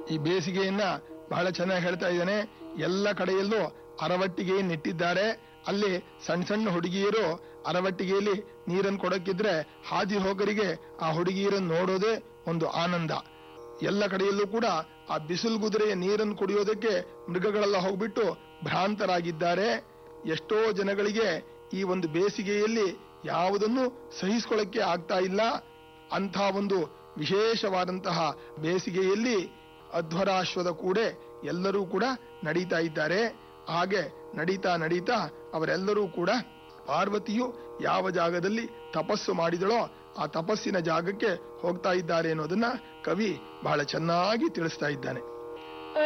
ಈ ಬೇಸಿಗೆಯನ್ನ ಬಹಳ ಚೆನ್ನಾಗಿ ಹೇಳ್ತಾ ಇದ್ದಾನೆ ಎಲ್ಲ ಕಡೆಯಲ್ಲೂ ಅರವಟ್ಟಿಗೆ ನೆಟ್ಟಿದ್ದಾರೆ ಅಲ್ಲಿ ಸಣ್ಣ ಸಣ್ಣ ಹುಡುಗಿಯರು ಅರವಟ್ಟಿಗೆಯಲ್ಲಿ ನೀರನ್ನು ಕೊಡಕ್ಕಿದ್ರೆ ಹಾದಿ ಹೋಗರಿಗೆ ಆ ಹುಡುಗಿಯರನ್ನು ನೋಡೋದೇ ಒಂದು ಆನಂದ ಎಲ್ಲ ಕಡೆಯಲ್ಲೂ ಕೂಡ ಆ ಬಿಸಿಲು ಕುದುರೆಯ ನೀರನ್ನು ಕುಡಿಯೋದಕ್ಕೆ ಮೃಗಗಳೆಲ್ಲ ಹೋಗ್ಬಿಟ್ಟು ಭ್ರಾಂತರಾಗಿದ್ದಾರೆ ಎಷ್ಟೋ ಜನಗಳಿಗೆ ಈ ಒಂದು ಬೇಸಿಗೆಯಲ್ಲಿ ಯಾವುದನ್ನು ಸಹಿಸಿಕೊಳ್ಳಕ್ಕೆ ಆಗ್ತಾ ಇಲ್ಲ ಅಂಥ ಒಂದು ವಿಶೇಷವಾದಂತಹ ಬೇಸಿಗೆಯಲ್ಲಿ ಅಧ್ವರಾಶ್ವದ ಕೂಡೆ ಎಲ್ಲರೂ ಕೂಡ ನಡೀತಾ ಇದ್ದಾರೆ ಹಾಗೆ ನಡೀತಾ ನಡೀತಾ ಅವರೆಲ್ಲರೂ ಕೂಡ ಪಾರ್ವತಿಯು ಯಾವ ಜಾಗದಲ್ಲಿ ತಪಸ್ಸು ಮಾಡಿದಳೋ ಆ ತಪಸ್ಸಿನ ಜಾಗಕ್ಕೆ ಹೋಗ್ತಾ ಇದ್ದಾರೆ ಅನ್ನೋದನ್ನ ಕವಿ ಬಹಳ ಚೆನ್ನಾಗಿ ತಿಳಿಸ್ತಾ ಇದ್ದಾನೆ